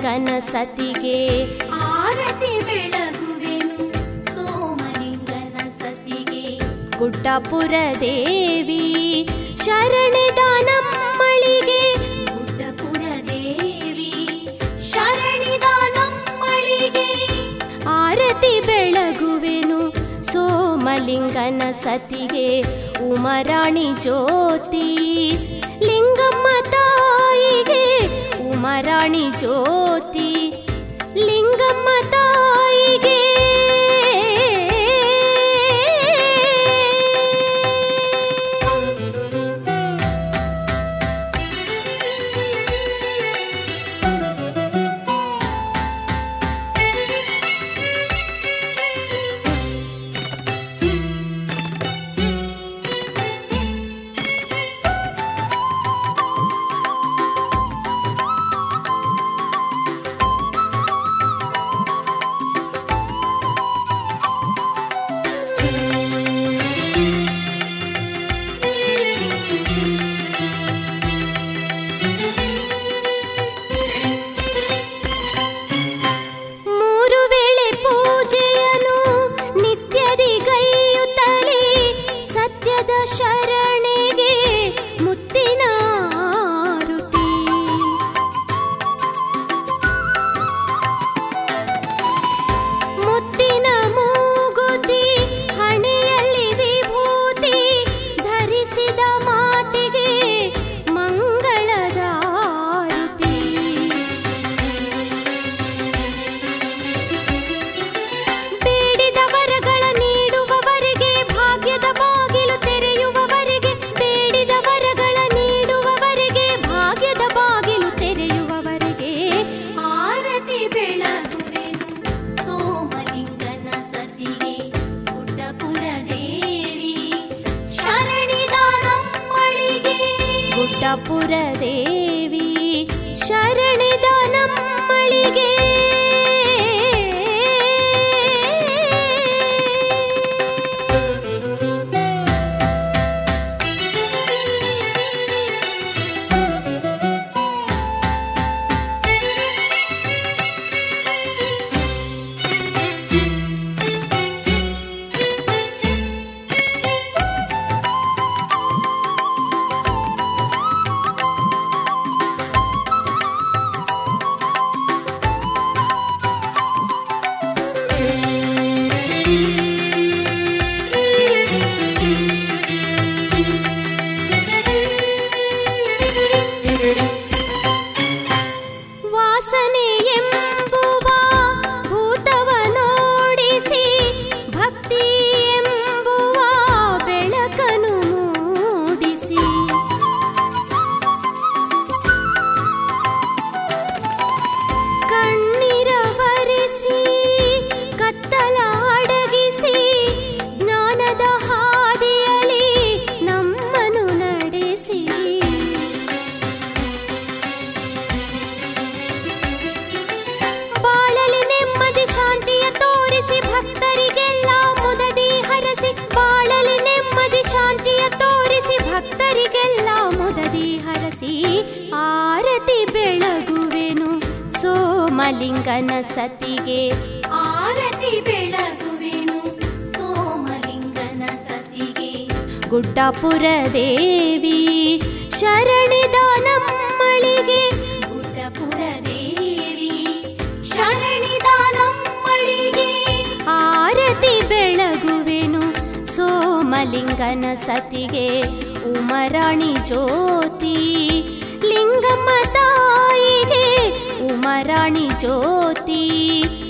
ಸೋಮಲಿಂಗನ ಸತಿಗೆ ಆರತಿ ಬೆಳಗುವೆನು ಸೋಮಲಿಂಗನ ಸತಿಗೆ ಗುಡ್ಡಪುರ ದೇವಿ ಶರಣೆದ ನಮ್ಮಳಿಗೆ ಗುಡ್ಡಪುರ ದೇವಿ ಶರಣಿದ ನಮ್ಮಳಿಗೆ ಆರತಿ ಬೆಳಗುವೆನು ಸೋಮಲಿಂಗನ ಸತಿಗೆ ಉಮರಾಣಿ ಜ್ಯೋತಿ ಲಿಂಗಮ್ಮ ತಾಯಿಗೆ ಉಮರಾಣಿ ಜ್ಯೋತಿ ಲಿಂಗಮ್ಮ ತಾಯಿಗೆ ಮೂರು ವೇಳೆ ಪೂಜೆಯನು ನಿತ್ಯದಿ ಗೈಯುತ್ತಲೇ ಸತ್ಯದ ಶರಣೆಗೆ ಮುತ್ತಿನ ಆರುತಿ ಮುತ್ತಿನ ಮೂಗುತಿ ಹಣೆಯಲ್ಲಿ ವಿಭೂತಿ ಧರಿಸಿದ ಮಾತಿಗೆ ಮಂಗಳದ ಆರುತಿ ಬೇಡಿದ ವರಗಳ ನೀಡುವವರೆಗೆ ಭಾಗ್ಯದ ಬಾಗಿಲು ತೆರೆಯುವವರೆಗೆ ಬೇಡಿದ ವರಗಳ ನೀಡುವವರೆಗೆ ಭಾಗ್ಯದ ಬಾಗಿಲು ತೆರೆಯುವವರೆಗೆ ಆರತಿ ಬೆಳಗುವೆನು ಸೋಮಲಿಂಗನ ಸತಿಗೆ ಗುಡ್ಡಪುರ ದೇವಿ ಶರಣಿದ ನಮ್ಮಳಿಗೆ ಗುಡ್ಡಪುರ ದೇವಿ ಶರಣೆದ ನಮ್ಮಳಿಗೆ ವಾಸನೆ ಎಂಬುವ ಭೂತವ ನೋಡಿಸಿ ಭಕ್ತಿ ಎಂಬುವ ಬೆಳಕನು ಮೂಡಿಸಿ ಕಣ್ಣೀರವರಿಸಿ ಕತ್ತಲ ಅಡಗಿಸಿ ಜ್ಞಾನದ ಹಾದಿಯಲ್ಲಿ ನಮ್ಮನು ನಡೆಸಿ ಬಾಳಲಿ ನೆಮ್ಮದಿ ಶಾಂತಿಯ ತೋರಿಸಿ ಭಕ್ತರಿಗೆಲ್ಲ ಮುದದಿ ಹರಸಿ ಬಾಳಲಿ ನೆಮ್ಮದಿ ಶಾಂತಿಯ ತೋರಿಸಿ ಭಕ್ತರಿಗೆಲ್ಲ ಮುದದಿ ಹರಸಿ ಆರತಿ ಬೆಳಗುವೆನು ಸೋಮಲಿಂಗನ ಸತಿಗೆ ಆರತಿ ಬೆಳಗುವೆನು ಸೋಮಲಿಂಗನ ಸತಿಗೆ ಗುಡ್ಡಪುರ ದೇವಿ ಶರಣಿದ ನಮ್ಮಳಿಗೆ ಗುಡ್ಡಪುರ ದೇವಿ ಶರಣಿದ ನಮ್ಮಳಿಗೆ ಆರತಿ ಬೆಳಗುವೆನು ಸೋಮಲಿಂಗನ ಸತಿಗೆ ಉಮರಾಣಿ ಜ್ಯೋತಿ ಲಿಂಗಮ್ಮ ತಾಯಿಗೆ ಉಮರಾಣಿ ಜ್ಯೋತಿ